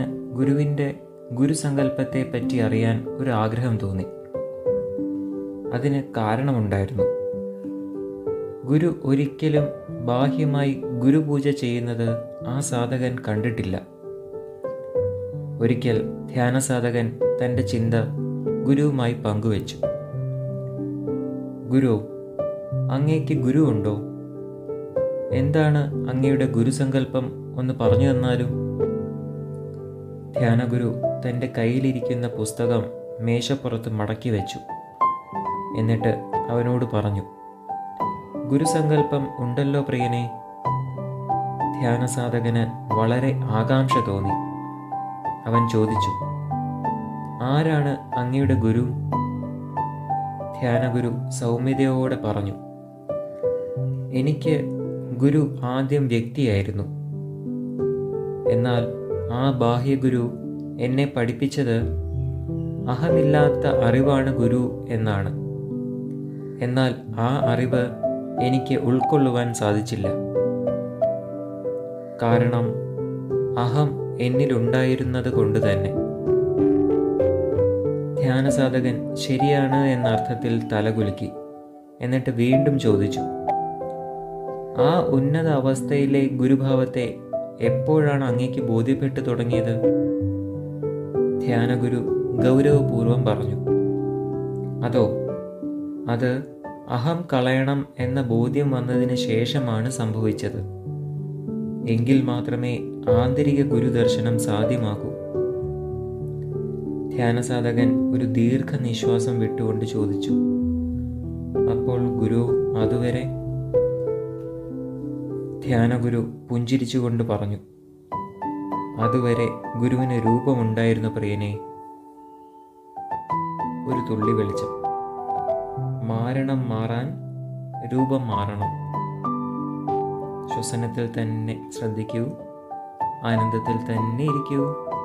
ഗുരുവിൻ്റെ ഗുരുസങ്കല്പത്തെ പറ്റി അറിയാൻ ഒരു ആഗ്രഹം തോന്നി അതിന് കാരണമുണ്ടായിരുന്നു ഗുരു ഒരിക്കലും ബാഹ്യമായി ഗുരുപൂജ ചെയ്യുന്നത് ആ സാധകൻ കണ്ടിട്ടില്ല ഒരിക്കൽ ധ്യാന സാധകൻ തൻ്റെ ചിന്ത ഗുരുവുമായി പങ്കുവച്ചു ഗുരു അങ്ങേക്ക് ഗുരു ഉണ്ടോ എന്താണ് അങ്ങയുടെ ഗുരുസങ്കല്പം ഒന്ന് പറഞ്ഞു തന്നാലും ധ്യാനഗുരു തൻ്റെ കയ്യിലിരിക്കുന്ന പുസ്തകം മേശപ്പുറത്ത് മടക്കി വെച്ചു എന്നിട്ട് അവനോട് പറഞ്ഞു ഗുരുസങ്കല്പം ഉണ്ടല്ലോ പ്രിയനെ ധ്യാനസാധകന് വളരെ ആകാംക്ഷ തോന്നി അവൻ ചോദിച്ചു ആരാണ് അങ്ങയുടെ ഗുരു ധ്യാനഗുരു സൗമ്യതയോടെ പറഞ്ഞു എനിക്ക് ഗുരു ആദ്യം വ്യക്തിയായിരുന്നു എന്നാൽ ആ ബാഹ്യഗുരു എന്നെ പഠിപ്പിച്ചത് അഹമില്ലാത്ത അറിവാണ് ഗുരു എന്നാണ് എന്നാൽ ആ അറിവ് എനിക്ക് ഉൾക്കൊള്ളുവാൻ സാധിച്ചില്ല കാരണം അഹം എന്നിലുണ്ടായിരുന്നത് കൊണ്ട് തന്നെ ധ്യാനസാധകൻ ശരിയാണ് എന്ന അർത്ഥത്തിൽ തലകുലുക്കി എന്നിട്ട് വീണ്ടും ചോദിച്ചു ആ ഉന്നത അവസ്ഥയിലെ ഗുരുഭാവത്തെ എപ്പോഴാണ് അങ്ങേക്ക് ബോധ്യപ്പെട്ടു തുടങ്ങിയത് ധ്യാനഗുരു ഗൗരവപൂർവം പറഞ്ഞു അതോ അത് അഹം കളയണം എന്ന ബോധ്യം വന്നതിന് ശേഷമാണ് സംഭവിച്ചത് എങ്കിൽ മാത്രമേ ആന്തരിക ഗുരുദർശനം സാധ്യമാകൂ ധ്യാനസാധകൻ ഒരു ദീർഘനിശ്വാസം വിട്ടുകൊണ്ട് ചോദിച്ചു അപ്പോൾ ഗുരു അതുവരെ ധ്യാനഗുരു പുഞ്ചിരിച്ചുകൊണ്ട് പറഞ്ഞു അതുവരെ ഗുരുവിന് രൂപമുണ്ടായിരുന്നു പ്രിയനെ ഒരു തുള്ളി വെളിച്ചം മാരണം മാറാൻ രൂപം മാറണം ശ്വസനത്തിൽ തന്നെ ശ്രദ്ധിക്കൂ ആനന്ദത്തിൽ തന്നെ ഇരിക്കൂ